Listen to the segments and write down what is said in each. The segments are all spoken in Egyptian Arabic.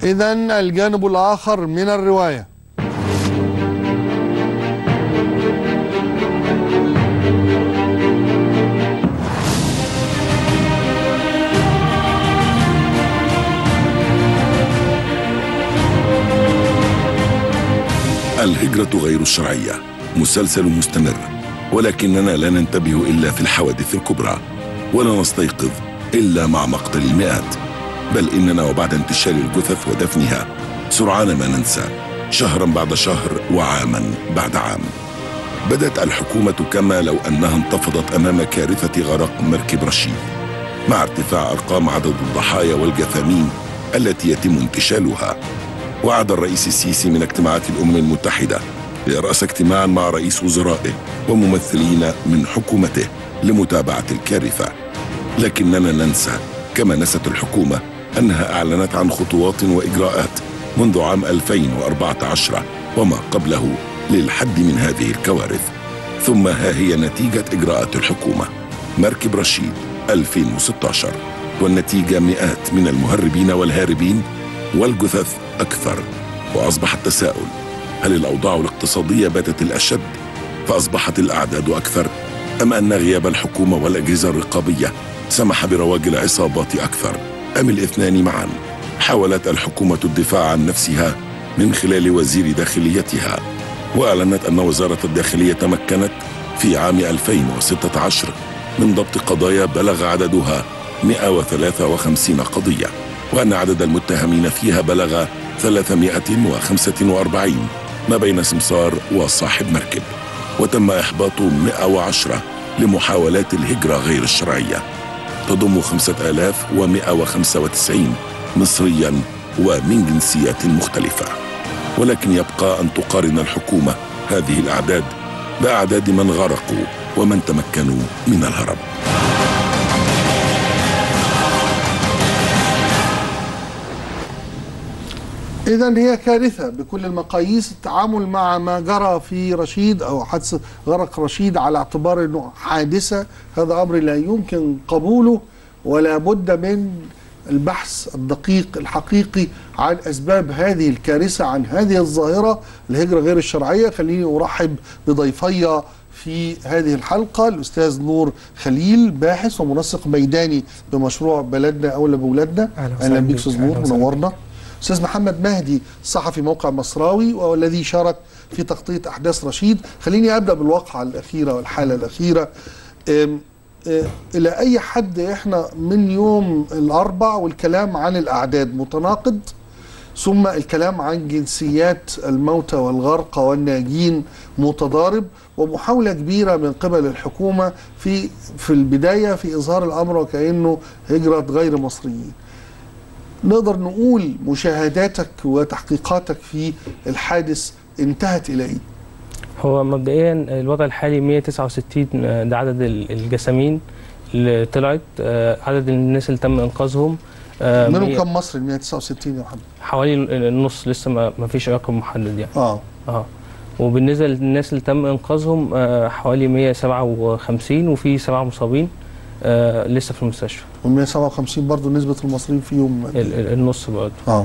إذا الجانب الآخر من الرواية الهجرة غير الشرعية مسلسل مستمر ولكننا لا ننتبه إلا في الحوادث الكبرى ولا نستيقظ إلا مع مقتل المئات بل إننا وبعد انتشال الجثث ودفنها سرعان ما ننسى شهرا بعد شهر وعاما بعد عام بدت الحكومة كما لو أنها انتفضت أمام كارثة غرق مركب رشيد مع ارتفاع أرقام عدد الضحايا والجثامين التي يتم انتشالها وعد الرئيس السيسي من اجتماعات الأمم المتحدة لرأس اجتماعا مع رئيس وزرائه وممثلين من حكومته لمتابعة الكارثة لكننا ننسى كما نست الحكومة أنها أعلنت عن خطوات وإجراءات منذ عام 2014 وما قبله للحد من هذه الكوارث ثم ها هي نتيجة إجراءات الحكومة مركب رشيد 2016 والنتيجة مئات من المهربين والهاربين والجثث أكثر وأصبح التساؤل هل الأوضاع الاقتصادية باتت الأشد فأصبحت الأعداد أكثر أم أن غياب الحكومة والأجهزة الرقابية سمح برواج العصابات أكثر أم الاثنان معا حاولت الحكومة الدفاع عن نفسها من خلال وزير داخليتها وأعلنت أن وزارة الداخلية تمكنت في عام 2016 من ضبط قضايا بلغ عددها 153 قضية وأن عدد المتهمين فيها بلغ 345 ما بين سمسار وصاحب مركب وتم إحباط 110 لمحاولات الهجرة غير الشرعية تضم 5195 مصريا ومن جنسيات مختلفة ولكن يبقى أن تقارن الحكومة هذه الأعداد بأعداد من غرقوا ومن تمكنوا من الهرب إذا هي كارثة بكل المقاييس التعامل مع ما جرى في رشيد أو حادث غرق رشيد على اعتبار أنه حادثة هذا أمر لا يمكن قبوله ولا بد من البحث الدقيق الحقيقي عن أسباب هذه الكارثة عن هذه الظاهرة الهجرة غير الشرعية خليني أرحب بضيفي في هذه الحلقة الأستاذ نور خليل باحث ومنسق ميداني بمشروع بلدنا أولى بولادنا أهلا وسهلا أهلا بيك بيك. أستاذ أهلا نور وسهلا. منورنا استاذ محمد مهدي صحفي موقع مصراوي والذي شارك في تغطيه احداث رشيد خليني ابدا بالواقعه الاخيره والحاله الاخيره أم، أه، الى اي حد احنا من يوم الاربع والكلام عن الاعداد متناقض ثم الكلام عن جنسيات الموتى والغرقى والناجين متضارب ومحاولة كبيرة من قبل الحكومة في في البداية في إظهار الأمر وكأنه هجرة غير مصريين نقدر نقول مشاهداتك وتحقيقاتك في الحادث انتهت إلى إيه؟ هو مبدئيا الوضع الحالي 169 ده عدد ال- الجسامين اللي طلعت آه، عدد الناس اللي تم انقاذهم آه، منهم مية- كم مصري 169 يا محمد؟ حوالي النص لسه ما ما فيش رقم محدد يعني اه اه وبالنسبه للناس اللي تم انقاذهم آه، حوالي 157 وفي سبعه مصابين آه، لسه في المستشفى وال 157 برضه نسبة المصريين فيهم ال- ال- النص برضه اه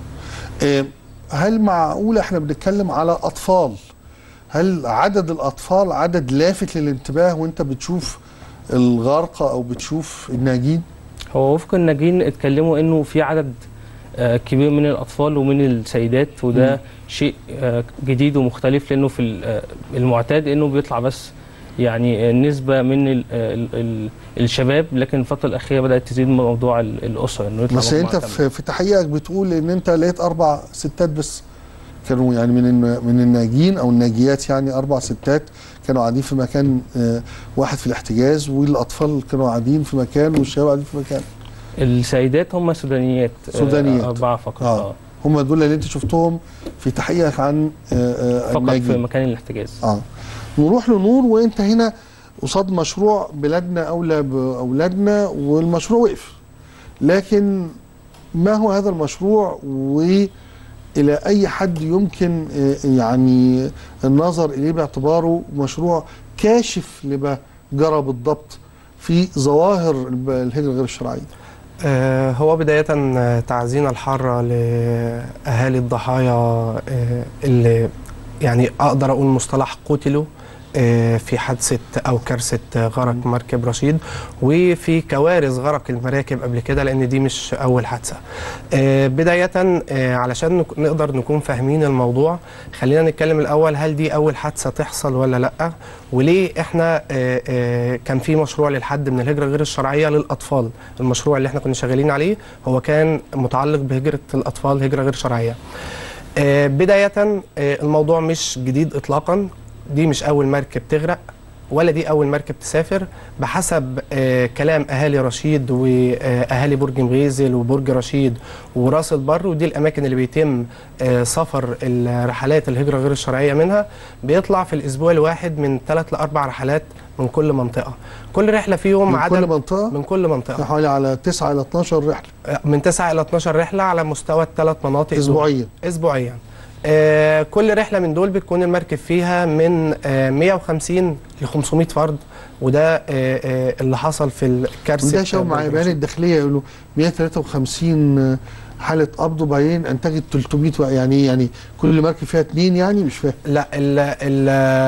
آه، هل معقول احنا بنتكلم على اطفال هل عدد الاطفال عدد لافت للانتباه وانت بتشوف الغارقه او بتشوف الناجين هو وفق الناجين اتكلموا انه في عدد آه، كبير من الاطفال ومن السيدات وده شيء آه، جديد ومختلف لانه في ال- آه، المعتاد انه بيطلع بس يعني آه، نسبه من ال ال ال الشباب لكن الفتره الاخيره بدات تزيد موضوع ال- الاسره انه يطلع بس مجموعة انت كاملة. في, في تحقيقك بتقول ان انت لقيت اربع ستات بس كانوا يعني من الن- من الناجين او الناجيات يعني اربع ستات كانوا قاعدين في مكان آه، واحد في الاحتجاز والاطفال كانوا قاعدين في مكان والشباب قاعدين في مكان السيدات هم سودانيات آه، سودانيات. اربعه فقط اه اه هم دول اللي انت شفتهم في تحقيقك عن آه، آه، فقط في الناجين مكان الاحتجاز اه نروح لنور وانت هنا قصاد مشروع بلادنا اولى باولادنا والمشروع وقف لكن ما هو هذا المشروع والى اي حد يمكن آه، يعني النظر اليه باعتباره مشروع كاشف لما جرى بالضبط في ظواهر الب- الهجره غير الشرعيه آه، هو بداية آه، تعزينا الحارة لأهالي الضحايا آه، اللي يعني أقدر أقول مصطلح قتلوا آه، في حادثة أو كارثة آه، غرق مركب رشيد وفي كوارث غرق المراكب قبل كده لأن دي مش أول حادثة آه، بداية آه، علشان نك- نقدر نكون فاهمين الموضوع خلينا نتكلم الأول هل دي أول حادثة تحصل ولا لأ وليه إحنا آه، آه، كان في مشروع للحد من الهجرة غير الشرعية للأطفال المشروع اللي إحنا كنا شغالين عليه هو كان متعلق بهجرة الأطفال هجرة غير شرعية آه، بداية آه، الموضوع مش جديد إطلاقا دي مش أول مركب تغرق ولا دي أول مركب تسافر بحسب آه، كلام أهالي رشيد وأهالي برج مغيزل وبرج رشيد وراس البر ودي الأماكن اللي بيتم آه، سفر الرحلات الهجرة غير الشرعية منها بيطلع في الأسبوع الواحد من ثلاث لأربع رحلات من كل منطقة كل رحلة فيهم من عدد كل منطقه من كل منطقة حوالي على 9 الى 12 رحله آه، من 9 إلى 12 رحلة على مستوى الثلاث مناطق دول. اسبوعيا اسبوعيا آه كل رحله من دول بتكون المركب فيها من آه 150 ل 500 فرد وده آه آه اللي حصل في الكارثه وده شباب مع بيان الداخليه يقولوا 153 حاله قبض وبعدين انتجت 300 و- يعني إيه؟ يعني كل مركب فيها اثنين يعني مش فاهم لا ال ال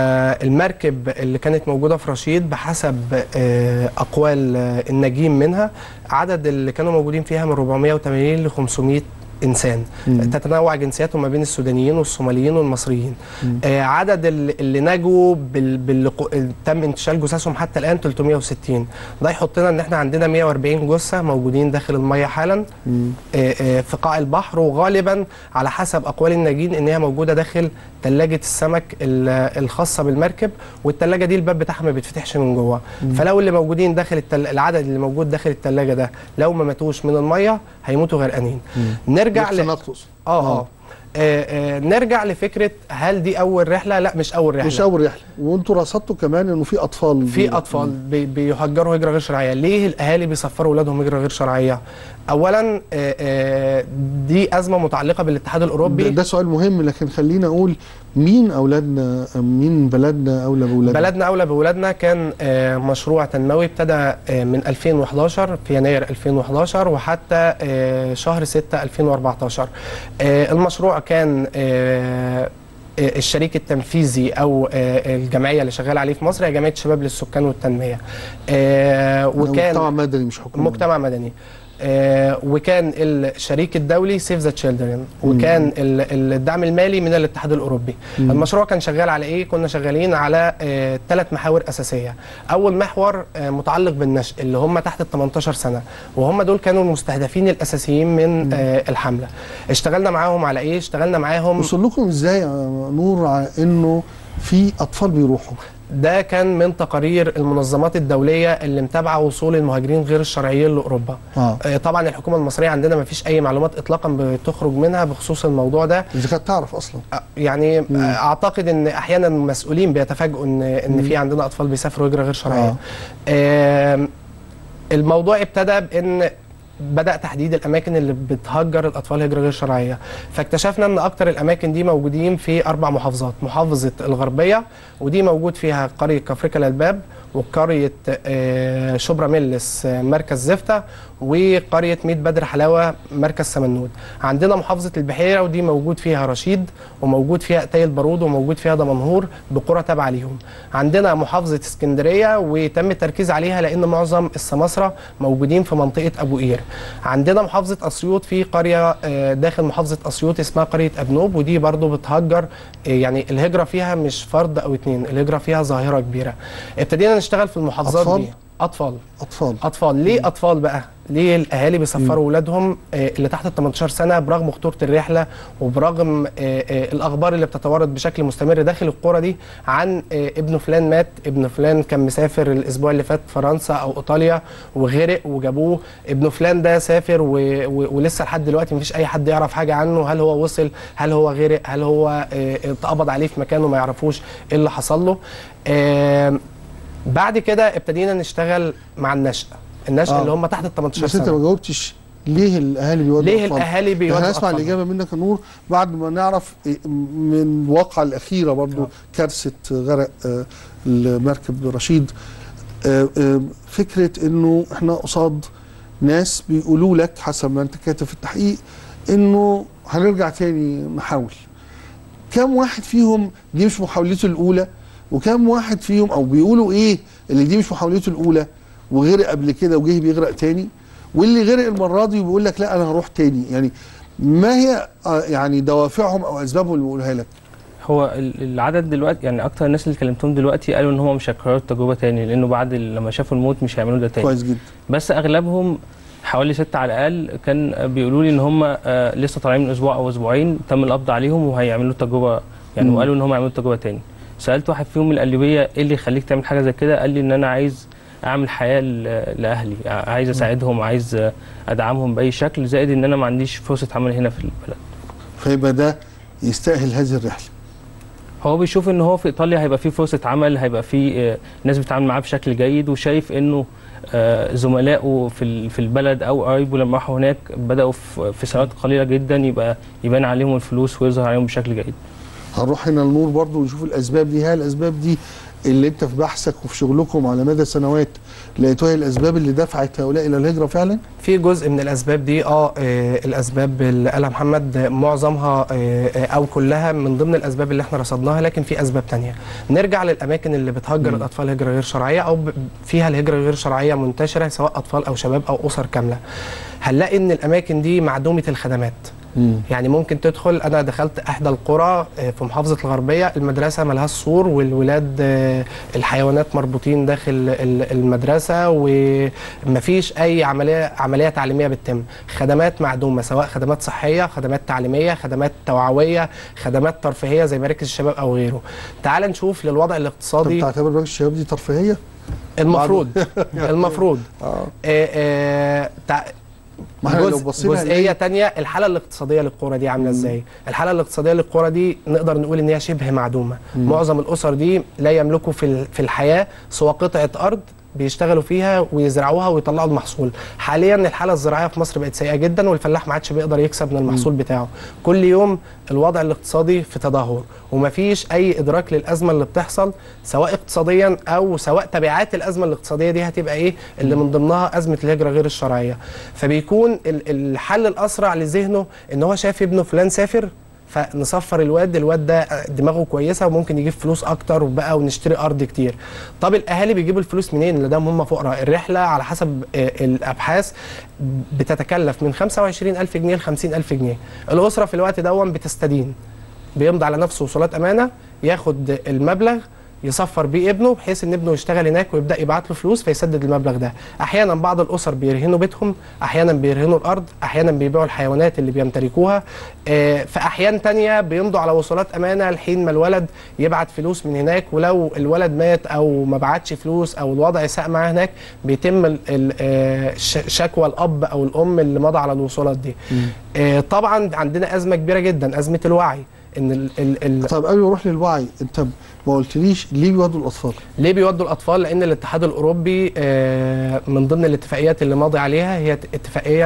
المركب اللي كانت موجوده في رشيد بحسب آه اقوال آه، النجيم منها عدد اللي كانوا موجودين فيها من 480 ل 500 انسان مم. تتنوع جنسياتهم ما بين السودانيين والصوماليين والمصريين مم. آه عدد ال- اللي نجوا بال... بال... تم انتشال جثثهم حتى الان 360 ده يحطنا ان احنا عندنا 140 جثه موجودين داخل الميه حالا مم. آه، آه، في قاع البحر وغالبا على حسب اقوال الناجين ان هي موجوده داخل ثلاجه السمك ال- الخاصه بالمركب والثلاجه دي الباب بتاعها ما بيتفتحش من جوه فلو اللي موجودين داخل التل... العدد اللي موجود داخل الثلاجه ده لو ما ماتوش من الميه هيموتوا غرقانين نرجع ل... الاختناق تقصد اه اه آه، آه، نرجع لفكره هل دي اول رحله لا مش اول رحله مش اول رحله وانتوا رصدتوا كمان انه في اطفال في اطفال بي- بيهجروا هجره غير شرعيه ليه الاهالي بيسفروا اولادهم هجره غير شرعيه اولا آه، آه، دي ازمه متعلقه بالاتحاد ده, الاوروبي ده سؤال مهم لكن خلينا اقول مين اولادنا مين بلدنا اولى باولادنا بلدنا اولى باولادنا كان آه، مشروع تنموي ابتدى آه، من 2011 في يناير 2011 وحتى آه، شهر 6 2014 آه، المشروع كان آه، آه، الشريك التنفيذي او آه، الجمعيه اللي شغاله عليه في مصر هي جمعيه شباب للسكان والتنميه آه، وكان مجتمع مدني مش حكومي مجتمع مدني آه وكان الشريك الدولي سيف ذا تشيلدرن وكان ال- الدعم المالي من الاتحاد الاوروبي مم. المشروع كان شغال على ايه كنا شغالين على ثلاث محاور اساسيه اول محور آه متعلق بالنشء اللي هم تحت ال 18 سنه وهم دول كانوا المستهدفين الاساسيين من آه الحمله اشتغلنا معاهم على ايه اشتغلنا معاهم وصل لكم ازاي يا نور على انه في اطفال بيروحوا ده كان من تقارير المنظمات الدوليه اللي متابعه وصول المهاجرين غير الشرعيين لاوروبا اه آه، طبعا الحكومه المصريه عندنا ما فيش اي معلومات اطلاقا بتخرج منها بخصوص الموضوع ده اذا كانت تعرف اصلا آه، يعني آه، اعتقد ان احيانا المسؤولين بيتفاجئوا ان ان في عندنا اطفال بيسافروا هجره غير شرعيه آه. الموضوع ابتدى بان بدا تحديد الاماكن اللي بتهجر الاطفال هجره غير شرعيه فاكتشفنا ان اكتر الاماكن دي موجودين في اربع محافظات محافظه الغربيه ودي موجود فيها قريه كفركه الالباب وقريه آه، شبرا ملس آه، مركز زفته وقريه ميت بدر حلاوه مركز سمنود عندنا محافظه البحيره ودي موجود فيها رشيد وموجود فيها اتاي البارود وموجود فيها دمنهور بقرى تابعه ليهم عندنا محافظه اسكندريه وتم التركيز عليها لان معظم السماسره موجودين في منطقه ابو قير عندنا محافظه اسيوط في قريه آه، داخل محافظه اسيوط اسمها قريه ابنوب ودي برضو بتهجر آه، يعني الهجره فيها مش فرد او اتنين الهجره فيها ظاهره كبيره ابتدينا نشتغل في المحافظات أطفال؟ دي اطفال اطفال اطفال ليه اطفال بقى ليه الاهالي بيسفروا اولادهم آه، اللي تحت ال 18 سنه برغم خطوره الرحله وبرغم آه، آه، الاخبار اللي بتتوارد بشكل مستمر داخل القرى دي عن آه، ابن فلان مات ابن فلان كان مسافر الاسبوع اللي فات فرنسا او ايطاليا وغرق وجابوه ابن فلان ده سافر و... و... ولسه لحد دلوقتي مفيش اي حد يعرف حاجه عنه هل هو وصل هل هو غرق هل هو آه، اتقبض عليه في مكانه ما يعرفوش ايه اللي حصل له آه، بعد كده ابتدينا نشتغل مع النشأ النشأ آه. اللي هم تحت ال 18 بس انت ما سنه جاوبتش ليه الاهالي بيودوا ليه أطفال؟ الاهالي بيودوا احنا هنسمع أطفالهم؟ الاجابه منك يا نور بعد ما نعرف إيه من الواقعه الاخيره برضو كارثه غرق آه، المركب رشيد آه، آه، فكره انه احنا قصاد ناس بيقولوا لك حسب ما انت كاتب في التحقيق انه هنرجع تاني نحاول كم واحد فيهم دي مش محاولته الاولى وكم واحد فيهم او بيقولوا ايه اللي دي مش محاولته الاولى وغرق قبل كده وجه بيغرق تاني واللي غرق المره دي وبيقول لك لا انا هروح تاني يعني ما هي آه، يعني دوافعهم او اسبابهم اللي بيقولها لك هو ال- العدد دلوقتي يعني اكتر الناس اللي كلمتهم دلوقتي قالوا ان هم مش هيكرروا التجربه تاني لانه بعد ال- لما شافوا الموت مش هيعملوا ده تاني كويس جدا بس اغلبهم حوالي ستة على الاقل كان بيقولوا لي ان هم آه، لسه طالعين من اسبوع او اسبوعين تم القبض عليهم وهيعملوا التجربه يعني مم. وقالوا ان هم يعملوا التجربه تاني سالت واحد فيهم من القليوبيه ايه اللي يخليك تعمل حاجه زي كده قال لي ان انا عايز اعمل حياه ل- لاهلي عايز اساعدهم عايز آه، ادعمهم باي شكل زائد ان انا ما عنديش فرصه عمل هنا في البلد فيبقى ده يستاهل هذه الرحله هو بيشوف ان هو في ايطاليا هيبقى فيه فرصه عمل هيبقى فيه آه، ناس بتتعامل معاه بشكل جيد وشايف انه آه، زملائه في ال- في البلد او قرايبه لما راحوا هناك بداوا في في سنوات قليله جدا يبقى يبان عليهم الفلوس ويظهر عليهم بشكل جيد هنروح هنا النور برضو ونشوف الاسباب دي هل الاسباب دي اللي انت في بحثك وفي شغلكم على مدى سنوات لقيتوها هي الاسباب اللي دفعت هؤلاء الى الهجره فعلا؟ في جزء من الاسباب دي اه آه، الاسباب اللي قالها محمد آه، معظمها آه، آه، او كلها من ضمن الاسباب اللي احنا رصدناها لكن في اسباب تانية نرجع للاماكن اللي بتهجر مم. الاطفال هجره غير شرعيه او ب- فيها الهجره غير شرعيه منتشره سواء اطفال او شباب او اسر كامله هنلاقي ان الاماكن دي معدومه الخدمات يعني ممكن تدخل انا دخلت احدى القرى آه، في محافظه الغربيه المدرسه ملهاش سور والولاد آه، الحيوانات مربوطين داخل ال- المدرسه ومفيش اي عمليه عمليه تعليميه بتتم خدمات معدومه سواء خدمات صحيه خدمات تعليميه خدمات توعويه خدمات ترفيهيه زي مراكز الشباب او غيره تعال نشوف للوضع طب الاقتصادي تعتبر مراكز الشباب دي ترفيهيه؟ المفروض المفروض اه آه، آه، تع- ما احنا لو جزء بصينا جزئيه هنلاقي- تانية الحاله الاقتصاديه للقرى دي عامله ازاي الحاله الاقتصاديه للقرى دي نقدر نقول ان هي شبه معدومه مم. معظم الاسر دي لا يملكوا في ال- في الحياه سوى قطعه ارض بيشتغلوا فيها ويزرعوها ويطلعوا المحصول حاليا الحاله الزراعيه في مصر بقت سيئه جدا والفلاح ما عادش بيقدر يكسب من المحصول بتاعه كل يوم الوضع الاقتصادي في تدهور ومفيش اي ادراك للازمه اللي بتحصل سواء اقتصاديا او سواء تبعات الازمه الاقتصاديه دي هتبقى ايه اللي من ضمنها ازمه الهجره غير الشرعيه فبيكون ال- الحل الاسرع لذهنه ان هو شايف ابنه فلان سافر فنصفر الواد الواد ده دماغه كويسه وممكن يجيب فلوس اكتر وبقى ونشتري ارض كتير طب الاهالي بيجيبوا الفلوس منين اللي دام هم فقراء الرحله على حسب آه، الابحاث بتتكلف من 25000 جنيه ل 50000 جنيه الاسره في الوقت دون بتستدين بيمضي على نفسه وصولات امانه ياخد المبلغ يصفر بيه ابنه بحيث ان ابنه يشتغل هناك ويبدا يبعت له فلوس فيسدد المبلغ ده احيانا بعض الاسر بيرهنوا بيتهم احيانا بيرهنوا الارض احيانا بيبيعوا الحيوانات اللي بيمتلكوها آه، في احيان تانية بيمضوا على وصولات امانه لحين ما الولد يبعت فلوس من هناك ولو الولد مات او ما بعتش فلوس او الوضع ساء معاه هناك بيتم ال- ال- آه، ش- شكوى الاب او الام اللي مضى على الوصولات دي آه، طبعا عندنا ازمه كبيره جدا ازمه الوعي ان ال ال ال طب قبل ما اروح للوعي انت ما قلتليش ليه بيودوا الاطفال؟ ليه بيودوا الاطفال لان الاتحاد الاوروبي آه، من ضمن الاتفاقيات اللي ماضي عليها هي اتفاقيه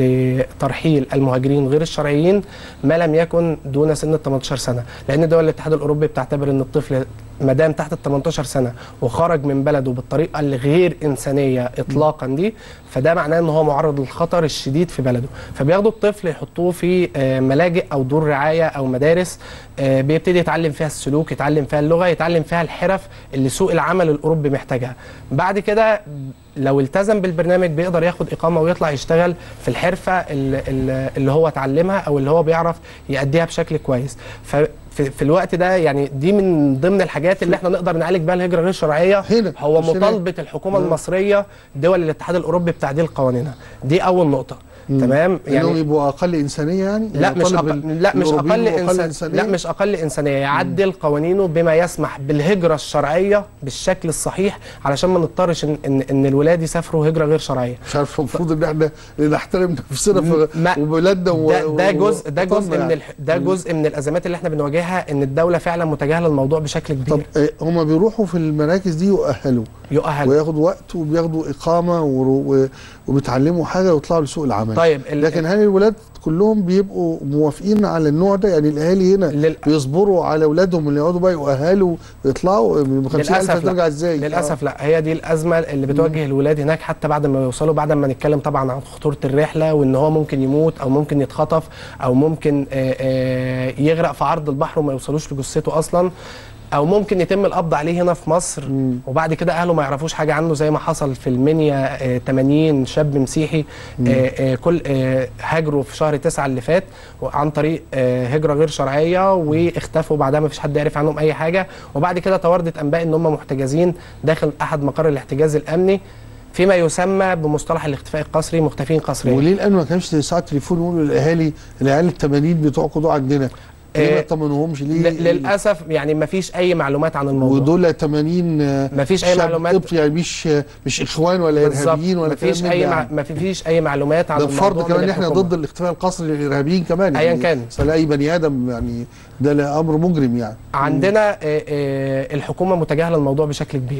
لترحيل المهاجرين غير الشرعيين ما لم يكن دون سن ال 18 سنه لان دول الاتحاد الاوروبي بتعتبر ان الطفل ما دام تحت ال 18 سنه وخرج من بلده بالطريقه الغير انسانيه اطلاقا دي فده معناه ان هو معرض للخطر الشديد في بلده فبياخدوا الطفل يحطوه في آه، ملاجئ او دور رعايه او مدارس آه، بيبتدي يتعلم فيها السلوك يتعلم فيها اللغه يتعلم فيها الحرف اللي سوق العمل الاوروبي محتاجها بعد كده لو التزم بالبرنامج بيقدر ياخد اقامه ويطلع يشتغل في الحرفه اللي, اللي هو اتعلمها او اللي هو بيعرف يأديها بشكل كويس ففي في الوقت ده يعني دي من ضمن الحاجات اللي احنا نقدر نعالج بيها الهجره غير الشرعيه هنا، هو مش هناك. مطالبه الحكومه نعم. المصريه دول الاتحاد الاوروبي بتعديل قوانينها دي اول نقطه تمام انهم يبقوا اقل انسانيه يعني؟ لا مش يطالب أقل ال- لا مش الأوروبيين اقل يبقوا إنسان لا مش اقل انسانيه يعدل قوانينه بما يسمح بالهجره الشرعيه بالشكل الصحيح علشان ما نضطرش ان ان, إن الولاد يسافروا هجره غير شرعيه مش عارف المفروض ان احنا نحترم نفسنا في ما- وبلادنا و- ده, ده و- جزء ده جزء وطننا من الح... ده جزء من الازمات اللي احنا بنواجهها ان الدوله فعلا متجاهله الموضوع بشكل طب كبير إيه، هما بيروحوا في المراكز دي يؤهلوا يؤهل وياخدوا وقت وبياخدوا اقامه ورو- و- وبيتعلموا حاجه ويطلعوا لسوق العمل طيب ال- لكن هل الولاد كلهم بيبقوا موافقين على النوع ده يعني الاهالي هنا لل- بيصبروا على اولادهم اللي يقعدوا بقى يؤهلوا ويطلعوا ب 50000 للاسف ترجع لا. ازاي للاسف لا هي دي الازمه اللي بتواجه الولاد هناك حتى بعد ما يوصلوا بعد ما نتكلم طبعا عن خطوره الرحله وان هو ممكن يموت او ممكن يتخطف او ممكن آه، آه، يغرق في عرض البحر وما يوصلوش لجثته اصلا او ممكن يتم القبض عليه هنا في مصر مم. وبعد كده اهله ما يعرفوش حاجه عنه زي ما حصل في المنيا آه، 80 شاب مسيحي آه، آه، كل آه، هاجروا في شهر 9 اللي فات عن طريق آه، هجره غير شرعيه واختفوا بعدها ما فيش حد عرف عنهم اي حاجه وبعد كده توردت انباء ان هم محتجزين داخل احد مقر الاحتجاز الامني فيما يسمى بمصطلح الاختفاء القسري مختفين قسريا وليه الان ما كانش ساعات تليفون يقولوا للاهالي العيال ال 80 بتوعكم دول عندنا ليه ما آه، يطمنوهمش ليه ل- للاسف يعني ما فيش اي معلومات عن الموضوع ودول 80 آه، ما فيش اي شاب معلومات قبطي يعني مش مش اخوان ولا بالظبط ارهابيين ولا ما فيش كلام من اي ده مع... يعني. ما فيش اي معلومات عن ده الموضوع فرض من كمان ان احنا الحكومة. ضد الاختفاء القسري للارهابيين كمان أيا يعني كان. سواء اي بني ادم يعني ده لا امر مجرم يعني عندنا آه، آه، الحكومه متجاهله الموضوع بشكل كبير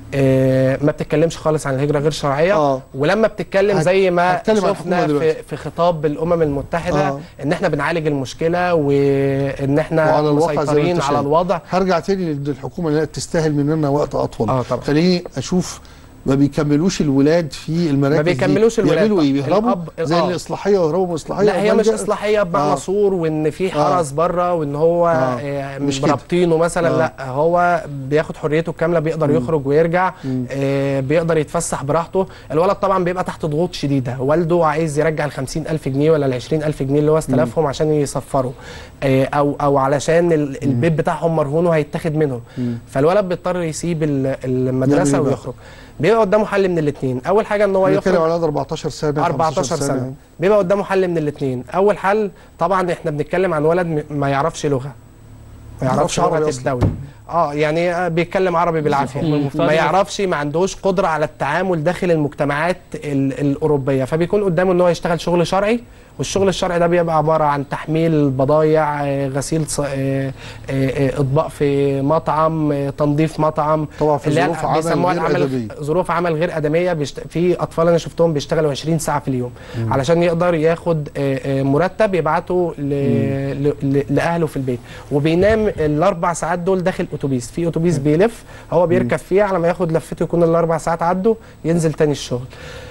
آه، ما بتتكلمش خالص عن الهجره غير شرعيه آه. ولما بتتكلم هت- زي ما هتكلم عن الحكومة شفنا دلوقتي. في, في خطاب الامم المتحده آه. ان احنا بنعالج المشكله وان احنا وعلى الواقع زي ما مسيطرين انت على شايف. الوضع هرجع تاني للحكومه اللي هي تستاهل مننا وقت اطول آه، طبعا. خليني اشوف ما بيكملوش الولاد في المراكز ما بيكملوش دي. الولاد. يعملوا ايه بيهربوا الأب- زي آه. الاصلاحيه ويهربوا من الاصلاحيه لا هي مش وبلجأ- اصلاحيه بمعنى آه. صور وان في حرس بره وان هو آه. آه، مش مش كده. رابطينه مثلا آه. لا هو بياخد حريته الكامله بيقدر يخرج ويرجع آه، بيقدر يتفسح براحته الولد طبعا بيبقى تحت ضغوط شديده والده عايز يرجع ال 50000 جنيه ولا ال 20000 جنيه اللي هو استلفهم عشان يسفروا آه، او او علشان ال- البيت بتاعهم مرهون وهيتاخد منهم فالولد بيضطر يسيب ال- يعمل المدرسه إيه بقى؟ ويخرج بيبقى قدامه حل من الاثنين اول حاجه ان هو بنتكلم يخرج على ولاد 14 سنه 14 15 سنة بيبقى قدامه حل من الاثنين اول حل طبعا احنا بنتكلم عن ولد م- ما يعرفش لغه ما يعرفش عربي لغه أصلاً. الدوله اه يعني آه، بيتكلم عربي بالعافيه المفترض ما إن- يعرفش ما عندوش قدره على التعامل داخل المجتمعات ال- الاوروبيه فبيكون قدامه ان هو يشتغل شغل شرعي والشغل الشرعي ده بيبقى عباره عن تحميل بضايع آه، غسيل ص- آه، آه، آه، اطباق في مطعم آه، تنظيف مطعم طبعا في اللي هي ظروف عمل بيسموها غير العمل أدبية. ظروف عمل غير ادميه بيشت... في اطفال انا شفتهم بيشتغلوا 20 ساعه في اليوم علشان يقدر ياخد آه، آه، مرتب يبعته ل... ل... ل... لاهله في البيت وبينام الاربع ساعات دول داخل اتوبيس في اتوبيس بيلف هو بيركب فيه على ما ياخد لفته يكون الاربع ساعات عدوا ينزل تاني الشغل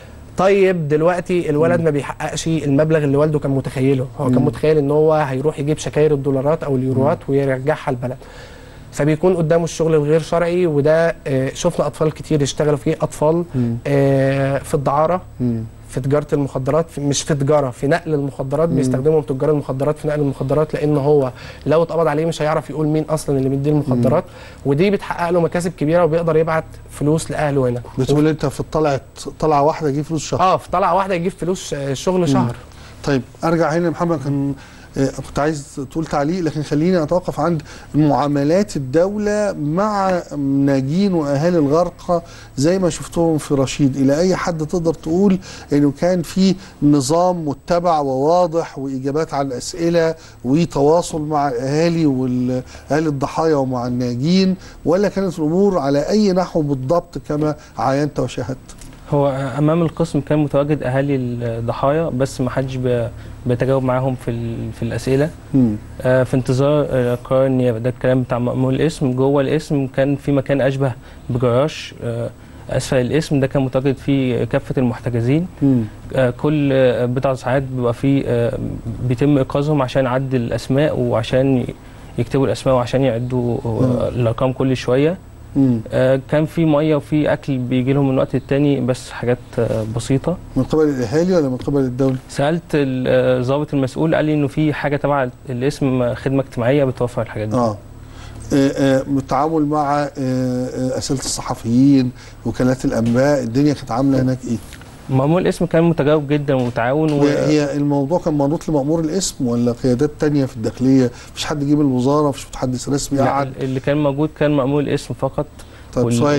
طيب دلوقتي الولد ما بيحققش المبلغ اللي والده كان متخيله هو كان متخيل ان هو هيروح يجيب شكاير الدولارات او اليوروات ويرجعها البلد فبيكون قدامه الشغل الغير شرعي وده آه، شفنا اطفال كتير اشتغلوا فيه اطفال آه، في الدعاره مم. في تجاره المخدرات في مش في تجاره في نقل المخدرات بيستخدمهم تجار المخدرات في نقل المخدرات لان هو لو اتقبض عليه مش هيعرف يقول مين اصلا اللي مديه المخدرات ودي بتحقق له مكاسب كبيره وبيقدر يبعت فلوس لاهله هنا بتقول انت في الطلعه طلعه واحده يجيب فلوس شهر اه في طلعه واحده يجيب فلوس آه، شغل شهر طيب ارجع هنا يا محمد كان آه، كنت عايز تقول تعليق لكن خليني اتوقف عند معاملات الدوله مع ناجين واهالي الغرقى زي ما شفتهم في رشيد الى اي حد تقدر تقول انه كان في نظام متبع وواضح واجابات على الاسئله وتواصل مع الاهالي والاهالي الضحايا ومع الناجين ولا كانت الامور على اي نحو بالضبط كما عاينت وشاهدت هو امام القسم كان متواجد اهالي الضحايا بس ما حدش بي- بيتجاوب معاهم في ال- في الاسئله مم. آه، في انتظار آه، قرار النيابه ده الكلام بتاع مأمور الاسم جوه الاسم كان في مكان اشبه بجراج آه، اسفل الاسم ده كان متواجد فيه كافه المحتجزين مم. آه، كل آه، بضع ساعات بيبقى فيه آه، بيتم ايقاظهم عشان يعد الاسماء وعشان ي- يكتبوا الاسماء وعشان يعدوا آه، الارقام كل شويه مم. آه، كان في ميه وفي اكل بيجي لهم من وقت للتاني بس حاجات آه، بسيطه من قبل الاهالي ولا من قبل الدوله؟ سالت الضابط المسؤول قال لي انه في حاجه تبع الاسم خدمه اجتماعيه بتوفر الحاجات دي اه آه، آه، بالتعامل مع آه، آه، اسئله الصحفيين وكالات الانباء الدنيا كانت عامله هناك ايه؟ مأمور الاسم كان متجاوب جدا ومتعاون و... وهي الموضوع كان منوط لمأمور الاسم ولا قيادات تانية في الداخليه؟ مفيش حد جه من الوزاره مفيش متحدث رسمي لا، قعد اللي كان موجود كان مأمور الاسم فقط طيب وال- سؤال وال-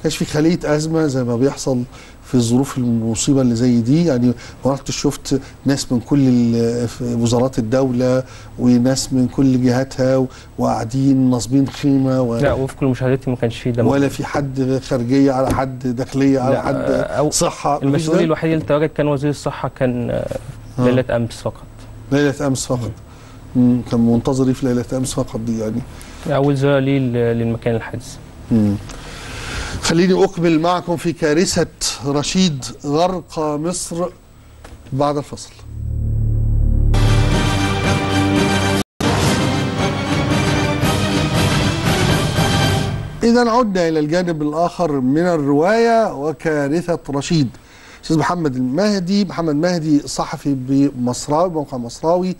كانش في خليه ازمه زي ما بيحصل في الظروف المصيبه اللي زي دي يعني رحت شفت ناس من كل ال- في وزارات الدوله وناس من كل جهاتها و- وقاعدين ناصبين خيمه و... لا وفق مشاهدتي ما كانش فيه دم ولا في حد خارجيه على حد داخليه على لا، حد أو صحه مفيش المسؤول ده؟ الوحيد اللي تواجد كان وزير الصحه كان آه، آه. ليله امس فقط ليله امس فقط مم. كان منتظر إيه في ليله امس فقط دي يعني اول زياره ليه ل- للمكان الحادث مم. خليني أكمل معكم في كارثة رشيد غرق مصر بعد الفصل إذا عدنا إلى الجانب الآخر من الرواية وكارثة رشيد أستاذ محمد المهدي محمد مهدي صحفي بمصراوي موقع مصراوي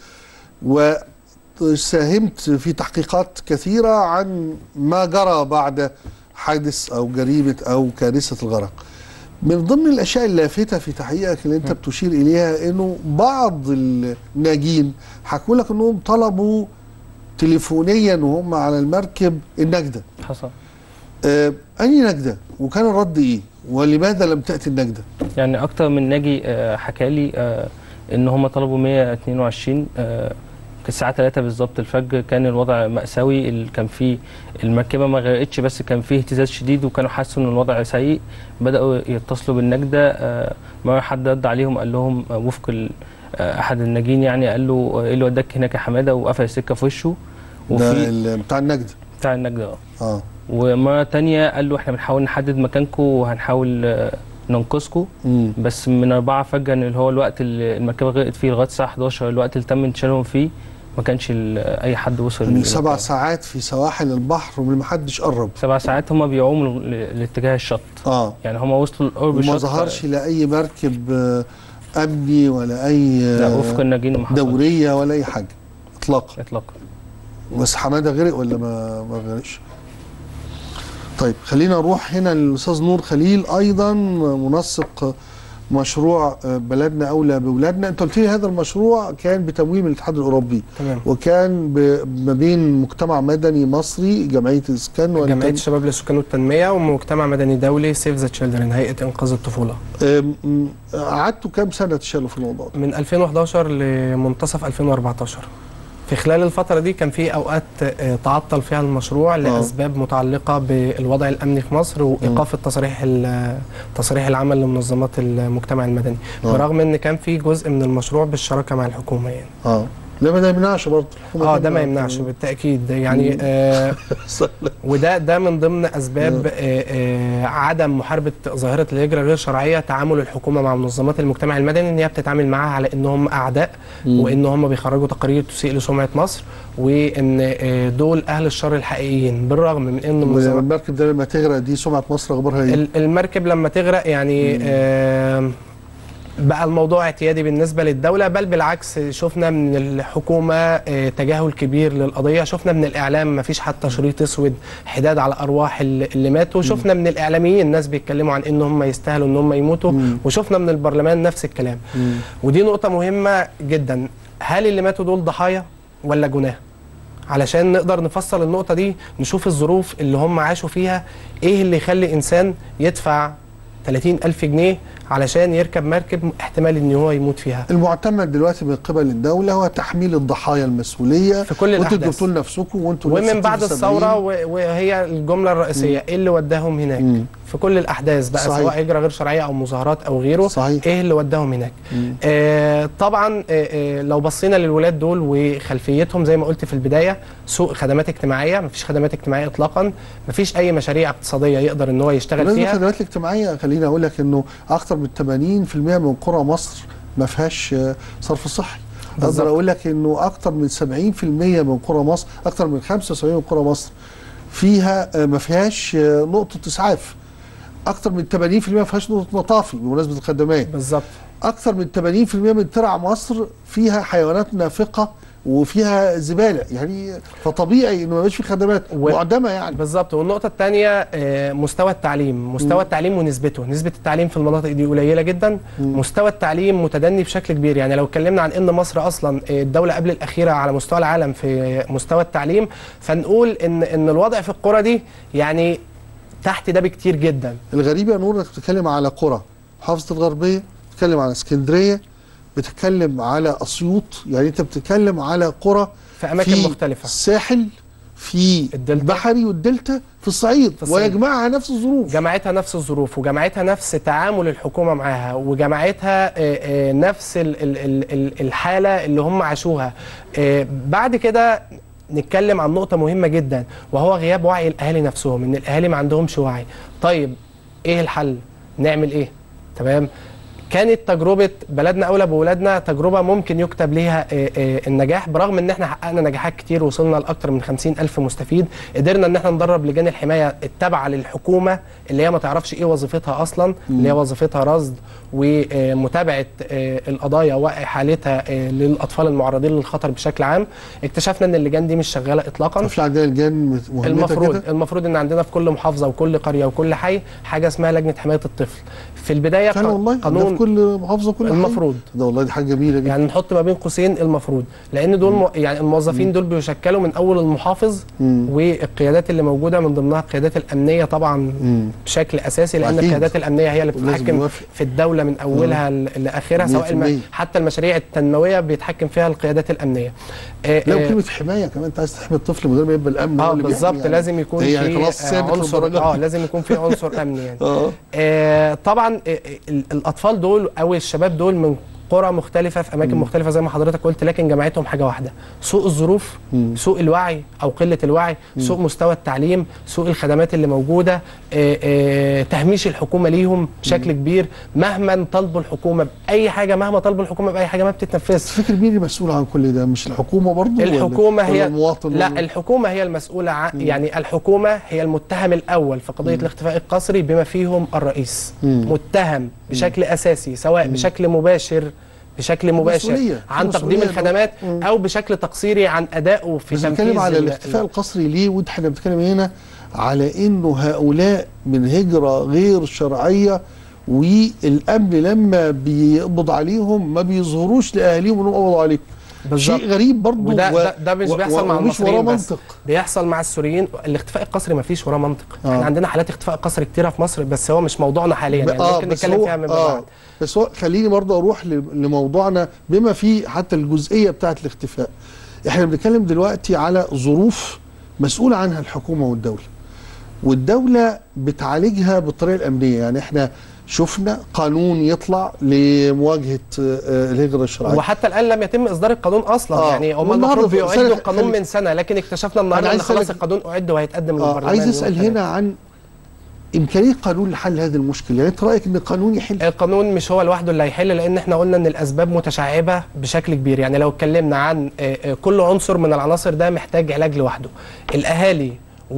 وساهمت في تحقيقات كثيرة عن ما جرى بعد حادث أو جريمة أو كارثة الغرق من ضمن الأشياء اللافتة في تحقيقك اللي أنت بتشير إليها إنه بعض الناجين حكوا لك إنهم طلبوا تليفونيا وهم على المركب النجدة حصل آه أي نجدة وكان الرد إيه ولماذا لم تأتي النجدة يعني اكتر من ناجي آه، حكى لي آه، ان هم طلبوا 122 آه، كانت الساعه 3 بالظبط الفجر كان الوضع مأساوي ال- كان في المركبه ما غرقتش بس كان فيه اهتزاز شديد وكانوا حسوا ان الوضع سيء بداوا يتصلوا بالنجده آه، مره حد رد عليهم قال لهم آه، وفق ال- آه، احد الناجين يعني قال له آه، ايه اللي وداك هناك يا حماده وقفل السكه في وشه ده وفي ال- بتاع النجدة بتاع النجده اه آه ومره تانية قال له احنا بنحاول نحدد مكانكم وهنحاول آه، ننقذكم مم. بس من 4 فجر اللي هو الوقت اللي المركبه غرقت فيه لغايه الساعه 11 الوقت اللي تم انتشالهم فيه ما كانش ال- اي حد وصل من لل- سبع ساعات في سواحل البحر ومحدش قرب سبع ساعات هم بيعوموا ل- لاتجاه الشط اه يعني هم وصلوا لقرب الشط وما ظهرش لا اي مركب آه، امني ولا اي لا آه، وفق الناجين ما حصلش دوريه ولا اي حاجه اطلاقا اطلاقا بس حماده غرق ولا ما ما غرقش طيب خلينا نروح هنا للاستاذ نور خليل ايضا منسق مشروع آه، بلدنا اولى باولادنا انت قلت لي هذا المشروع كان بتمويل من الاتحاد الاوروبي تمام وكان ب- ما بين مجتمع مدني مصري جمعيه الاسكان ولا جمعيه كان- الشباب للسكان والتنميه ومجتمع مدني دولي سيف ذا تشيلدرن هيئه انقاذ الطفوله آم، م- قعدتوا كام سنه تشتغلوا في الموضوع ده؟ من 2011 لمنتصف 2014 في خلال الفترة دي كان في أوقات آه، تعطل فيها المشروع لأسباب متعلقة بالوضع الأمني في مصر وإيقاف التصريح ال- تصريح العمل لمنظمات المجتمع المدني آه. برغم إن كان في جزء من المشروع بالشراكة مع الحكومة يعني اه لا ما ده يمنعش برضه اه ده ما يمنعش بالتأكيد يعني آه وده ده من ضمن اسباب آه، آه، عدم محاربه ظاهره الهجره غير شرعيه تعامل الحكومه مع منظمات المجتمع المدني ان هي بتتعامل معاها على ان هم اعداء وان هم بيخرجوا تقارير تسيء لسمعه مصر وان آه، دول اهل الشر الحقيقيين بالرغم من ان منظمات المركب ده لما تغرق دي سمعه مصر اخبارها ايه؟ ال- المركب لما تغرق يعني آه، بقى الموضوع اعتيادي بالنسبة للدولة بل بالعكس شفنا من الحكومة آه، تجاهل كبير للقضية شفنا من الإعلام ما فيش حتى شريط أسود حداد على أرواح اللي اللي ماتوا شفنا من الإعلاميين ناس بيتكلموا عن إن هم يستاهلوا إن هم يموتوا مم. وشفنا من البرلمان نفس الكلام مم. ودي نقطة مهمة جدا هل اللي ماتوا دول ضحايا ولا جناه علشان نقدر نفصل النقطة دي نشوف الظروف اللي هم عاشوا فيها ايه اللي يخلي انسان يدفع 30 ألف جنيه علشان يركب مركب احتمال ان هو يموت فيها المعتمد دلوقتي من قبل الدوله هو تحميل الضحايا المسؤوليه في كل وانتوا الأحداث. اديتوا لنفسكم وانتوا ناس ومن 60 بعد في الثورة 70. و- وهي الجملة الرئيسية ايه اللي وداهم هناك مم. في كل الأحداث بقى صحيح. سواء هجرة غير شرعية أو مظاهرات أو غيره صحيح. ايه اللي وداهم هناك مم. آه طبعا آه آه لو بصينا للولاد دول وخلفيتهم زي ما قلت في البدايه سوء خدمات اجتماعيه مفيش خدمات اجتماعيه اطلاقا مفيش اي مشاريع اقتصاديه يقدر ان هو يشتغل بالنسبه فيها للخدمات الاجتماعيه خليني اقول لك انه اكثر من 80% من قرى مصر ما فيهاش آه، صرف صحي بالظبط. اقدر اقول لك انه اكثر من 70% من قرى مصر اكثر من 75 من قرى مصر فيها آه، ما فيهاش آه، نقطه اسعاف اكثر من 80% ما فيهاش نقطه مطافي بمناسبه الخدمات بالظبط اكثر من 80% من ترع مصر فيها حيوانات نافقه وفيها زباله يعني فطبيعي انه ما يبقاش في خدمات و- معدمه يعني بالظبط والنقطه الثانيه مستوى التعليم مستوى التعليم ونسبته نسبه التعليم في المناطق دي قليله جدا مستوى التعليم متدني بشكل كبير يعني لو اتكلمنا عن ان مصر اصلا آه، الدوله قبل الاخيره على مستوى العالم في مستوى التعليم فنقول ان ان الوضع في القرى دي يعني تحت ده بكتير جدا الغريب يا نور انك بتتكلم على قرى محافظه الغربيه بتتكلم على اسكندريه بتتكلم على اسيوط يعني انت بتتكلم على قرى في اماكن في مختلفه الساحل في الدلتا. البحري والدلتا في الصعيد, في الصعيد. ويجمعها نفس الظروف جمعتها نفس الظروف وجمعتها نفس تعامل الحكومه معاها وجمعتها آه، آه، نفس ال- ال- ال- ال- الحاله اللي هم عاشوها آه، بعد كده نتكلم عن نقطه مهمه جدا وهو غياب وعي الاهالي نفسهم ان الاهالي ما عندهمش وعي طيب ايه الحل نعمل ايه تمام كانت تجربة بلدنا أولى بولادنا تجربة ممكن يكتب ليها آه، آه، النجاح برغم إن إحنا حققنا نجاحات كتير وصلنا لأكثر من 50 ألف مستفيد قدرنا إن إحنا ندرب لجان الحماية التابعة للحكومة اللي هي ما تعرفش إيه وظيفتها أصلا اللي هي وظيفتها رصد ومتابعة آه، القضايا وإحالتها آه، للأطفال المعرضين للخطر بشكل عام اكتشفنا إن اللجان دي مش شغالة إطلاقا في عندنا لجان مهمتها المفروض كده المفروض ان عندنا في كل محافظه وكل قريه وكل حي حاجه اسمها لجنه حمايه الطفل في البدايه فعلا ق- والله ده في قانون كل محافظه كل حي. المفروض. ده والله دي حاجه جميله جدا يعني نحط ما بين قوسين المفروض لان دول م... يعني الموظفين دول بيشكلوا من اول المحافظ مم. والقيادات اللي موجوده من ضمنها القيادات الامنيه طبعا مم. بشكل اساسي لان أكيد. القيادات الامنيه هي اللي لازم بتتحكم يوافق. في الدوله من اولها ل- لاخرها سواء الم... 100%. حتى المشاريع التنمويه بيتحكم فيها القيادات الامنيه آه، لا آه، وكلمه حمايه كمان انت عايز تحمي الطفل من غير ما يبقى الامن هو اه اللي بيحمي بالظبط يعني. لازم يكون هي في خلاص آه، ثابت عنصر للدرجة اه دي. لازم يكون في عنصر امني يعني اه آه، طبعا آه، ال- الاطفال دول او الشباب دول من قرى مختلفة في أماكن مختلفة زي ما حضرتك قلت لكن جمعتهم حاجة واحدة سوء الظروف مم. سوء الوعي أو قلة الوعي سوء مستوى التعليم سوء الخدمات اللي موجودة آه، آه، تهميش الحكومة ليهم بشكل كبير مهما طلبوا الحكومة بأي حاجة مهما طلبوا الحكومة بأي حاجة ما بتتنفذش تفتكر مين المسؤول عن كل ده مش الحكومه برضه ولا- الحكومة ولا هي المواطن لا ولا- الحكومة هي المسؤولة عن يعني الحكومة هي المتهم الأول في قضية الاختفاء القسري بما فيهم الرئيس مم. متهم بشكل أساسي سواء بشكل مباشر بشكل مباشر مسؤولية. عن مسؤولية تقديم إنه- الخدمات مم. أو بشكل تقصيري عن أدائه في بس تنفيذ بنتكلم على ال- الاختفاء القسري ليه وانت احنا بنتكلم هنا على انه هؤلاء من هجره غير شرعيه والامن لما بيقبض عليهم ما بيظهروش لاهاليهم انهم قبضوا عليهم بالظبط. شيء غريب برضه وده و- ده, ده مش و- بيحصل مع ومش وراه المصريين بس منطق بيحصل مع السوريين الاختفاء القسري ما فيش وراه منطق آه. احنا عندنا حالات اختفاء قسري كتيره في مصر بس هو مش موضوعنا حاليا يعني ممكن بس نتكلم هو- فيها من آه بعد بس هو خليني برضه اروح ل- لموضوعنا بما فيه حتى الجزئيه بتاعه الاختفاء احنا بنتكلم دلوقتي على ظروف مسؤول عنها الحكومه والدوله والدوله بتعالجها بالطريقه الامنيه يعني احنا شفنا قانون يطلع لمواجهه آه، الهجره الشرعيه وحتى الان لم يتم اصدار القانون اصلا آه. يعني هم والنهاردة المفروض في بيعدوا سنة- القانون خلي- من سنه لكن اكتشفنا أنا النهارده ان عايز خلاص أسألك- القانون اعد وهيتقدم آه للبرلمان عايز اسال يوم هنا عن امكانيه قانون لحل هذه المشكله يعني انت رايك ان القانون يحل القانون مش هو لوحده اللي هيحل لان احنا قلنا ان الاسباب متشعبه بشكل كبير يعني لو اتكلمنا عن آه، آه، كل عنصر من العناصر ده محتاج علاج لوحده الاهالي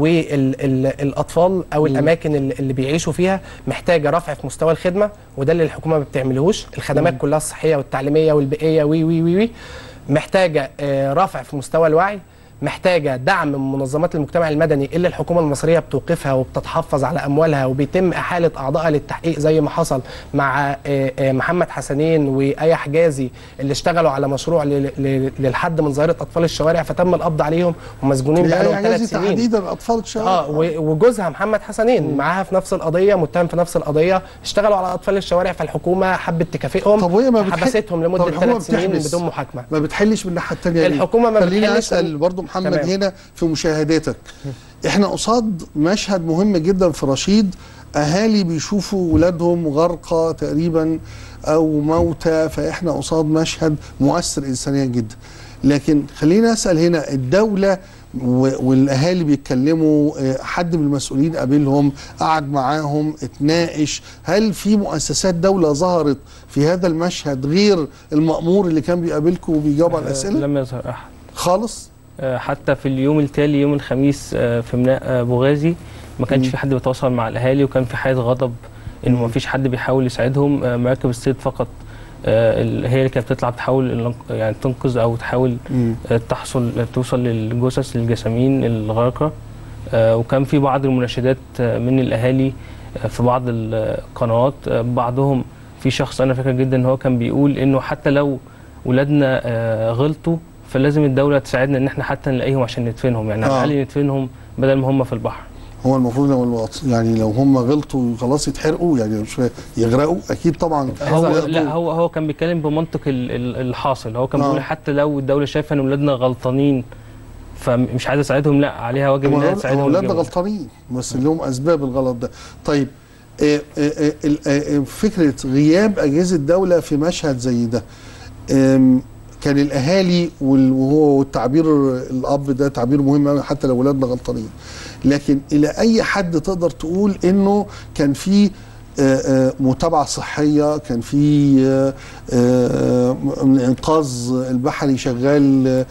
والاطفال او الاماكن اللي اللي بيعيشوا فيها محتاجه رفع في مستوى الخدمه وده اللي الحكومه ما بتعملهوش الخدمات كلها الصحيه والتعليميه والبيئيه وي وي وي وي محتاجه آه، رفع في مستوى الوعي محتاجه دعم من منظمات المجتمع المدني اللي الحكومه المصريه بتوقفها وبتتحفظ على اموالها وبيتم احاله اعضائها للتحقيق زي ما حصل مع آه، آه، محمد حسنين وايه حجازي اللي اشتغلوا على مشروع ل- ل- للحد من ظاهره اطفال الشوارع فتم القبض عليهم ومسجونين يعني بقالهم ثلاث عايز سنين تحديدا اطفال الشارع اه و- وجوزها محمد حسنين معاها في نفس القضيه متهم في نفس القضيه اشتغلوا على اطفال الشوارع فالحكومه حبت تكافئهم طب وهي ما بتحل- حبستهم طب لمده الحكومة ثلاث سنين بتحبس. بدون محاكمه ما بتحلش من الناحيه الثانيه الحكومة ما خليني بتحلش اسال من- برضو محمد تمام. هنا في مشاهداتك احنا قصاد مشهد مهم جدا في رشيد اهالي بيشوفوا ولادهم غرقى تقريبا او موتى فاحنا قصاد مشهد مؤثر انسانيا جدا لكن خلينا اسال هنا الدوله و- والاهالي بيتكلموا آه، حد من المسؤولين قابلهم قعد معاهم اتناقش هل في مؤسسات دوله ظهرت في هذا المشهد غير المأمور اللي كان بيقابلكم وبيجاوب على آه، الاسئله لم يظهر احد خالص آه، حتى في اليوم التالي يوم الخميس آه، في ميناء آه، بوغازي ما كانش مم. في حد بيتواصل مع الاهالي وكان في حاله غضب انه ما فيش حد بيحاول يساعدهم آه، مراكب الصيد فقط آه، ال- هي اللي كانت بتطلع بتحاول الإنق- يعني تنقذ او تحاول آه، تحصل توصل للجثث للجسامين الغارقه آه، وكان في بعض المناشدات آه، من الاهالي آه، في بعض القنوات آه، بعضهم في شخص انا فاكر جدا ان هو كان بيقول انه حتى لو ولادنا آه، غلطوا فلازم الدوله تساعدنا ان احنا حتى نلاقيهم عشان ندفنهم يعني على آه. الاقل ندفنهم بدل ما هم في البحر هو المفروض لو الوط- يعني لو هم غلطوا خلاص يتحرقوا يعني مش يغرقوا اكيد طبعا هو ياخدوا- لا هو هو كان بيتكلم بمنطق ال- ال- الحاصل هو كان آه. بيقول حتى لو الدوله شايفه ان اولادنا غلطانين فمش عايزه تساعدهم لا عليها واجب هم انها أولاد- تساعدهم اولادنا وتجيبهم. غلطانين بس لهم اسباب الغلط ده طيب آه، آه، آه، ال- آه، آه، فكره غياب اجهزه الدوله في مشهد زي ده آم، كان الاهالي وال- وهو والتعبير الاب ده تعبير مهم أوي حتى لو اولادنا غلطانين لكن الى اي حد تقدر تقول انه كان في آه، آه، متابعه صحيه كان في آه، آه، الانقاذ البحري شغال آه،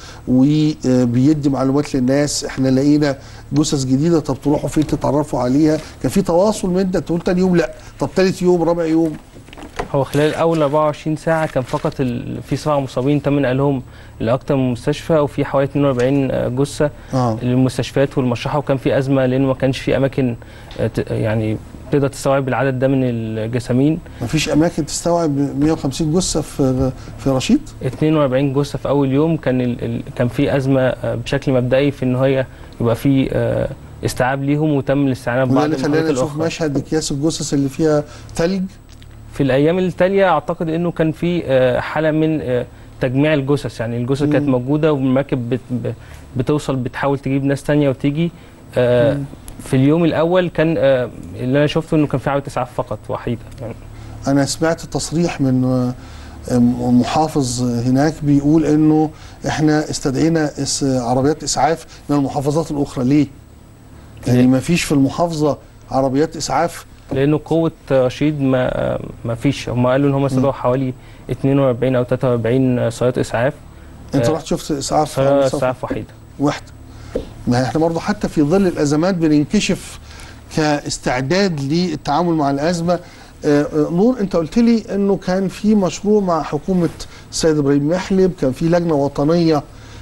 وبيدي معلومات للناس احنا لقينا جثث جديده طب تروحوا فين تتعرفوا عليها كان في تواصل من ده تقول تاني يوم لا طب تالت يوم رابع يوم هو خلال اول 24 ساعه كان فقط ال... في سبع مصابين تم نقلهم لاكثر من مستشفى وفي حوالي 42 جثه اه للمستشفيات والمشرحه وكان في ازمه لانه ما كانش في اماكن آه، ت- يعني تقدر تستوعب العدد ده من الجسامين مفيش اماكن تستوعب 150 جثه في في رشيد 42 جثه في اول يوم كان ال... ال... كان في ازمه آه، بشكل مبدئي في ان هي يبقى في آه، استيعاب ليهم وتم الاستعانه وده ببعض اللي خلانا المحاولات نشوف الاخرى مشهد اكياس الجثث اللي فيها ثلج في الايام التاليه اعتقد انه كان في آه، حاله من آه، تجميع الجثث يعني الجثث كانت مم. موجوده والمراكب بت ب- بتوصل بتحاول تجيب ناس تانية وتيجي آه، مم. في اليوم الاول كان آه، اللي انا شفته انه كان في عربيه اسعاف فقط وحيده يعني انا سمعت تصريح من آه، محافظ هناك بيقول انه احنا استدعينا إس- عربيات اسعاف من المحافظات الاخرى ليه؟ يعني ليه؟ ما فيش في المحافظه عربيات اسعاف لانه قوه رشيد ما آه، ما فيش هم قالوا ان هم استدعوا حوالي 42 او 43 سياره اسعاف انت آه، رحت شفت اسعاف سياره عربية اسعاف وحيده واحده ما احنا برضه حتى في ظل الازمات بننكشف كاستعداد للتعامل مع الازمه آه، آه، نور انت قلت لي انه كان في مشروع مع حكومه السيد ابراهيم محلب كان في لجنه وطنيه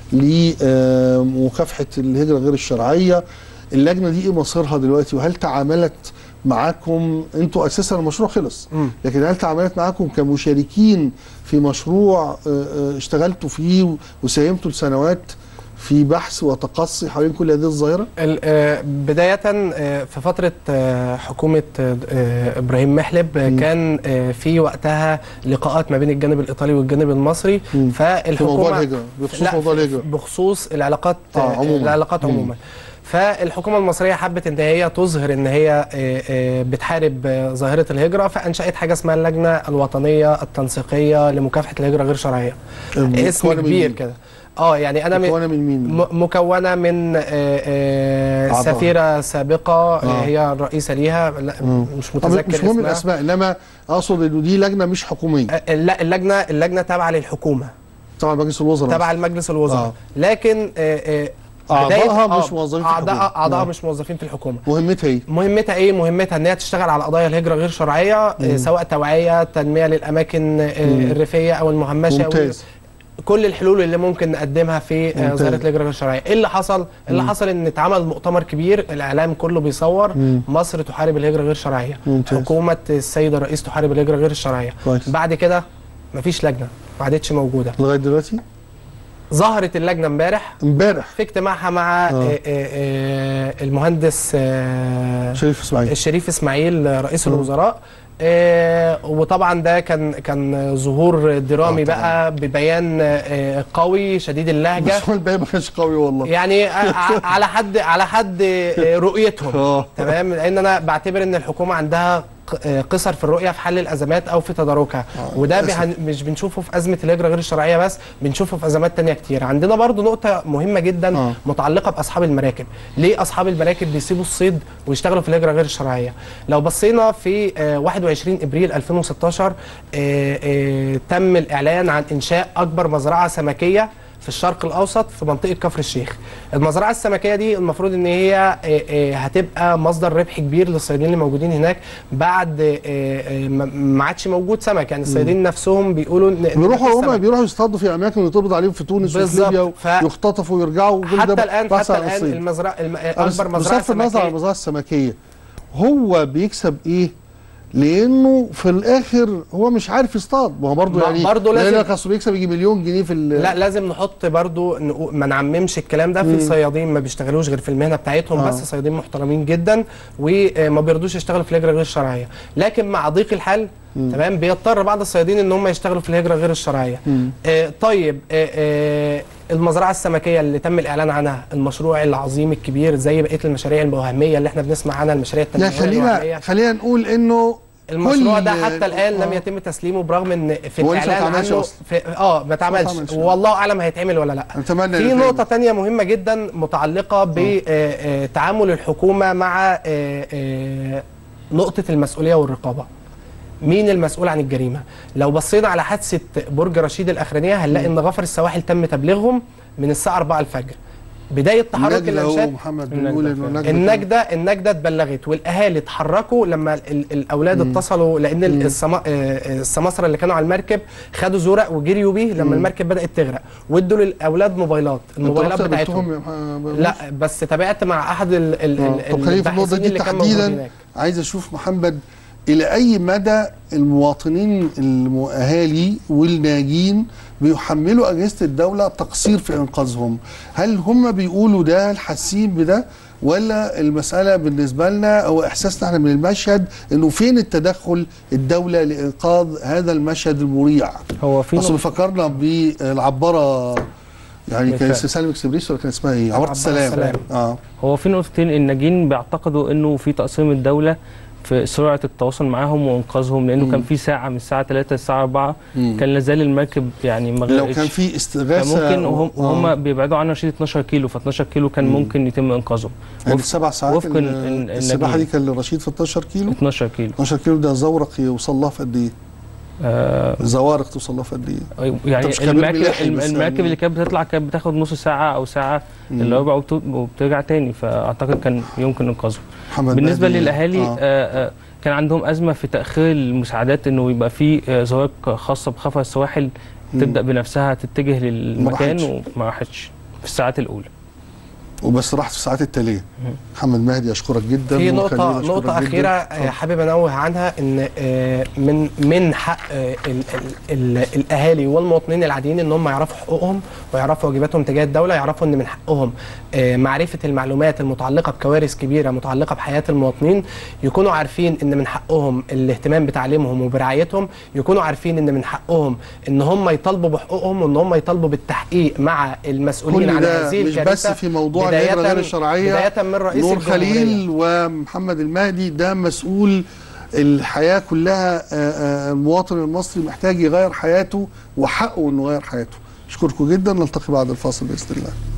لمكافحه الهجره غير الشرعيه اللجنه دي ايه مصيرها دلوقتي وهل تعاملت معاكم انتوا اساسا المشروع خلص مم. لكن هل تعاملت معاكم كمشاركين في مشروع آه، آه، اشتغلتوا فيه وساهمتوا لسنوات في بحث وتقصي حوالين كل هذه الظاهره؟ ال- آه، بداية آه، في فترة آه، حكومة آه، آه، إبراهيم محلب آه، مم. كان آه، في وقتها لقاءات ما بين الجانب الإيطالي والجانب المصري مم. في موضوع فالحكومة الهجره بخصوص لا، موضوع الهجره بخصوص العلاقات آه، عموماً. العلاقات مم. عموما فالحكومه المصريه حبت ان هي تظهر ان هي آه، آه، بتحارب آه، ظاهره الهجره فانشات حاجه اسمها اللجنه الوطنيه التنسيقيه لمكافحه الهجره غير شرعيه اسم مكونة من كبير مين؟ كده اه يعني انا من مكونه من مين؟ م- مكونه من آه، آه، أعضاء. سفيره سابقه آه. آه. هي الرئيسه ليها لا مم. مش طب متذكر مش مهم اسمها الاسماء انما اقصد انه دي لجنه مش حكوميه آه، لا اللجنه اللجنه تابعه للحكومه طبعا مجلس الوزراء تبع المجلس الوزراء آه. لكن آه، آه، أعضائها بداية- مش آه، موظفين في أعضاء الحكومة. أعضائها نعم. مش موظفين في الحكومة مهمتها ايه؟ مهمتها ايه مهمتها ان هي تشتغل على قضايا الهجره غير شرعيه آه، سواء توعيه تنميه للاماكن آه، مم. الريفيه او المهمشه ممتاز كل الحلول اللي ممكن نقدمها في آه، ممتاز. ظاهره الهجره غير الشرعيه ايه اللي حصل اللي مم. حصل ان اتعمل مؤتمر كبير الاعلام كله بيصور مم. مصر تحارب الهجره غير الشرعيه ممتاز. حكومه السيد الرئيس تحارب الهجره غير الشرعيه كويس بعد كده مفيش لجنه ما عادتش موجوده لغايه دلوقتي ظهرت اللجنه امبارح امبارح في اجتماعها مع آه. آه. آه آه المهندس آه شريف اسماعيل الشريف اسماعيل رئيس مم. الوزراء آه وطبعا ده كان كان ظهور درامي آه طبعاً. بقى ببيان آه قوي شديد اللهجه بس هو الباقي ما كانش قوي والله يعني ع- ع- على حد على حد آه، رؤيتهم اه تمام لان انا بعتبر ان الحكومه عندها ق- آه، قصر في الرؤيه في حل الازمات او في تداركها آه، وده للأسف. بهن- مش بنشوفه في ازمه الهجره غير الشرعيه بس بنشوفه في ازمات تانية كتير عندنا برضو نقطه مهمه جدا آه. متعلقه باصحاب المراكب ليه اصحاب المراكب بيسيبوا الصيد ويشتغلوا في الهجره غير الشرعيه لو بصينا في آه، 21 ابريل 2016 آه، آه، تم الاعلان عن انشاء اكبر مزرعه سمكيه في الشرق الاوسط في منطقه كفر الشيخ المزرعه السمكيه دي المفروض ان هي آه، آه، هتبقى مصدر ربح كبير للصيادين اللي موجودين هناك بعد آه، آه، ما- ما عادش موجود سمك يعني الصيادين نفسهم بيقولوا ان إن بيروحوا مفيش هم سمك. بيروحوا يصطادوا في اماكن ويتقبض عليهم في تونس وفي بالظبط. ليبيا ف- ويختطفوا ويرجعوا وكل حتى ده الان بحث حتى عن الان الصيد. المزرعه الم... بس- اكبر مزرعه بصرف النظر عن سمكيه المزرعه السمكيه هو بيكسب ايه لانه في الاخر هو مش عارف يصطاد ما هو برضه ما- يعني برضه لازم- لانك اصل بيكسب يجي مليون جنيه في ال- لا لازم نحط برضو نقو- ما نعممش الكلام ده في صيادين ما بيشتغلوش غير في المهنه بتاعتهم آه. بس صيادين محترمين جدا وما بيرضوش يشتغلوا في الهجره غير الشرعيه لكن مع ضيق الحال تمام بيضطر بعض الصيادين ان هم يشتغلوا في الهجره غير الشرعيه آه طيب آه آه المزرعه السمكيه اللي تم الاعلان عنها المشروع العظيم الكبير زي بقيه المشاريع الوهميه اللي احنا بنسمع عنها المشاريع لا التنمويه خلينا الوهميه خلينا نقول انه المشروع كل- ده حتى الان لم آه. يتم تسليمه برغم ان في هو لسه ما الاعلان اتعملش عنه أصلاً. في اه ما اتعملش اتعملش. والله اعلم هيتعمل ولا لا نتمنى في إنه نقطة يتعمل. تانية مهمة جدا متعلقة بتعامل الحكومة مع آه، آه، نقطة المسؤولية والرقابة مين المسؤول عن الجريمة لو بصينا على حادثة برج رشيد الأخرانية هنلاقي إن غفر السواحل تم تبليغهم من الساعة 4 الفجر بداية تحرك النجدة هو الأنشاد محمد النجدة بيقول انه فعلا. النجدة النجدة النجدة اتبلغت والاهالي اتحركوا لما ال- الاولاد اتصلوا لان ال- السما آه، السماسرة اللي كانوا على المركب خدوا زرق وجريوا بيه لما المركب بدات تغرق وادوا للاولاد موبايلات الموبايلات أنت رحت بتاعتهم قابلتهم يا محمد؟ لا بس تابعت مع احد ال ال آه. طب خلينا في النقطة الباحثين دي اللي كان موجود تحديدا هناك عايز اشوف محمد الى اي مدى المواطنين الاهالي والناجين بيحملوا اجهزه الدوله تقصير في انقاذهم هل هم بيقولوا ده حاسين بده ولا المسألة بالنسبة لنا أو إحساسنا احنا من المشهد إنه فين التدخل الدولة لإنقاذ هذا المشهد المريع؟ هو في أصل نقطة بيفكرنا بالعبارة يعني كان بالفعل. سالم اكسبريس ولا كان اسمها إيه؟ عبارة عبارة السلام السلام. اه هو في نقطتين الناجين بيعتقدوا انه في تقسيم الدوله في سرعه التواصل معاهم وانقاذهم لانه كان في ساعه من الساعه 3 للساعه 4 مم. كان لازال المركب يعني ما لو غرقتش كان في استغاثة فممكن وهم, آه. وهم بيبعدوا عن رشيد 12 كيلو ف 12 كيلو كان ممكن يتم انقاذهم يعني وفق- السبع ساعات وفق ال- ال- ال- السباحه دي النجيم. كان لرشيد في 12 كيلو 12 كيلو 12 كيلو ده زورق يوصل لها في قد ايه؟ آه زوارق توصل لها في قد ايه؟ يعني مش كان المراكب بيرمي لحم الم- بس المراكب يعني. اللي كانت بتطلع كانت بتاخد نص ساعه او ساعه مم. الا ربع وبت- وبترجع تاني فاعتقد كان يمكن انقاذهم محمد بالنسبه مهدي، للاهالي آه. آه. آه كان عندهم ازمه في تاخير المساعدات انه يبقى في آه زواج خاصه بخفر السواحل تبدا بنفسها تتجه للمكان راحتش. وما راحتش في الساعات الاولى وبس راحت في الساعات التاليه محمد مهدي اشكرك جدا في وخليل نقطة أشكرك نقطة جداً. أخيرة آه، اتفضل. حابب أنوه عنها إن آه، من من حق آه، ال- ال- ال- الأهالي والمواطنين العاديين إن هم يعرفوا حقوقهم ويعرفوا واجباتهم تجاه الدولة يعرفوا إن من حقهم آه، معرفة المعلومات المتعلقة بكوارث كبيرة متعلقة بحياة المواطنين يكونوا عارفين إن من حقهم الاهتمام بتعليمهم وبرعايتهم يكونوا عارفين إن من حقهم إن هم يطالبوا بحقوقهم وإن هم يطالبوا بالتحقيق مع المسؤولين كل عن ده هذه مش الكارثة بس في موضوع بداية- الهجرة غير الشرعية بداية من رئيس نور الجمهورية. خليل ومحمد المهدي ده مسؤول الحياة كلها آه، آه، المواطن المصري محتاج يغير حياته وحقه انه يغير حياته اشكركم جدا نلتقي بعد الفاصل باذن الله